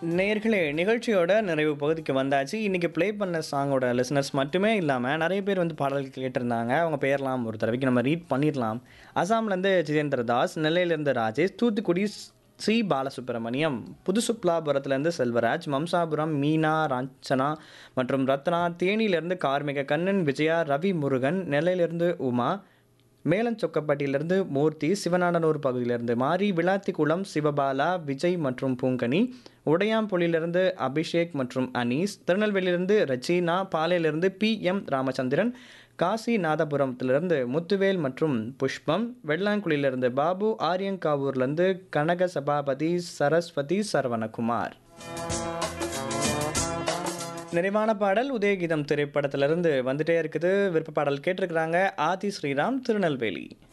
நேர்களே நிகழ்ச்சியோட நிறைவு பகுதிக்கு வந்தாச்சு இன்றைக்கி ப்ளே பண்ண சாங்கோட லிசனர்ஸ் மட்டுமே இல்லாமல் நிறைய பேர் வந்து பாடல்கள் கேட்டிருந்தாங்க அவங்க பேர்லாம் ஒரு தடவைக்கு நம்ம ரீட் பண்ணிடலாம் அசாம்லேருந்து ஜிதேந்திர தாஸ் நெல்லையிலேருந்து ராஜேஷ் தூத்துக்குடி சி பாலசுப்ரமணியம் புதுசுப்லாபுரத்துலேருந்து செல்வராஜ் மம்சாபுரம் மீனா ராஞ்சனா மற்றும் ரத்னா தேனியிலேருந்து கார்மிக கண்ணன் விஜயா ரவி முருகன் நெல்லையிலேருந்து உமா மேலஞ்சொக்கப்பட்டியிலிருந்து மூர்த்தி சிவநாடனூர் பகுதியிலிருந்து மாரி விளாத்திக்குளம் சிவபாலா விஜய் மற்றும் பூங்கனி உடையாம்புலியிலிருந்து அபிஷேக் மற்றும் அனீஸ் திருநெல்வேலியிலிருந்து ரச்சீனா பாலையிலிருந்து பி எம் ராமச்சந்திரன் காசி நாதபுரத்திலிருந்து முத்துவேல் மற்றும் புஷ்பம் வெள்ளாங்குழியிலிருந்து பாபு ஆரியங்காவூர்லேருந்து கனக சபாபதி சரஸ்வதி சரவணகுமார் நிறைவான பாடல் உதயகீதம் திரைப்படத்திலிருந்து வந்துட்டே இருக்குது விருப்ப பாடல் கேட்டிருக்கிறாங்க ஆதி ஸ்ரீராம் திருநெல்வேலி